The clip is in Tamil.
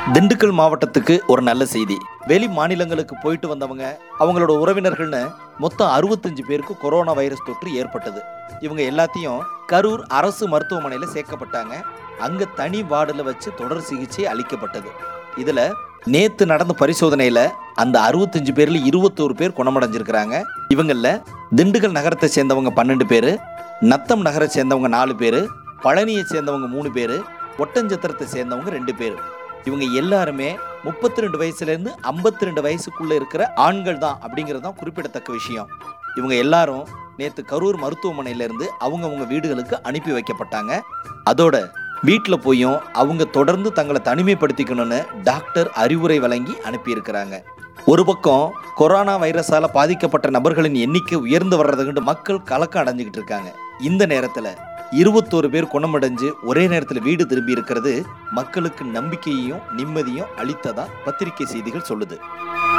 திண்டுக்கல் மாவட்டத்துக்கு ஒரு நல்ல செய்தி வெளி மாநிலங்களுக்கு போயிட்டு வந்தவங்க அவங்களோட உறவினர்கள்னு மொத்தம் அறுபத்தஞ்சு பேருக்கு கொரோனா வைரஸ் தொற்று ஏற்பட்டது இவங்க எல்லாத்தையும் கரூர் அரசு மருத்துவமனையில் சேர்க்கப்பட்டாங்க அங்க தனி வார்டில் வச்சு தொடர் சிகிச்சை அளிக்கப்பட்டது இதுல நேத்து நடந்த பரிசோதனையில அந்த அறுபத்தஞ்சு பேர்ல இருபத்தோரு பேர் குணமடைஞ்சிருக்கிறாங்க இவங்கள திண்டுக்கல் நகரத்தை சேர்ந்தவங்க பன்னெண்டு பேர் நத்தம் நகரை சேர்ந்தவங்க நாலு பேர் பழனியை சேர்ந்தவங்க மூணு பேர் ஒட்டஞ்சத்திரத்தை சேர்ந்தவங்க ரெண்டு பேர் இவங்க எல்லாருமே முப்பத்தி ரெண்டு வயசுலேருந்து ஐம்பத்தி ரெண்டு வயசுக்குள்ள இருக்கிற ஆண்கள் தான் அப்படிங்கிறது தான் குறிப்பிடத்தக்க விஷயம் இவங்க எல்லாரும் நேற்று கரூர் மருத்துவமனையிலேருந்து அவங்கவங்க வீடுகளுக்கு அனுப்பி வைக்கப்பட்டாங்க அதோட வீட்டில் போயும் அவங்க தொடர்ந்து தங்களை தனிமைப்படுத்திக்கணும்னு டாக்டர் அறிவுரை வழங்கி அனுப்பியிருக்கிறாங்க ஒரு பக்கம் கொரோனா வைரஸால பாதிக்கப்பட்ட நபர்களின் எண்ணிக்கை உயர்ந்து வர்றதுக்கு மக்கள் கலக்கம் அடைஞ்சுக்கிட்டு இருக்காங்க இந்த நேரத்தில் இருபத்தோரு பேர் குணமடைஞ்சு ஒரே நேரத்தில் வீடு திரும்பி இருக்கிறது மக்களுக்கு நம்பிக்கையையும் நிம்மதியும் அளித்ததா பத்திரிகை செய்திகள் சொல்லுது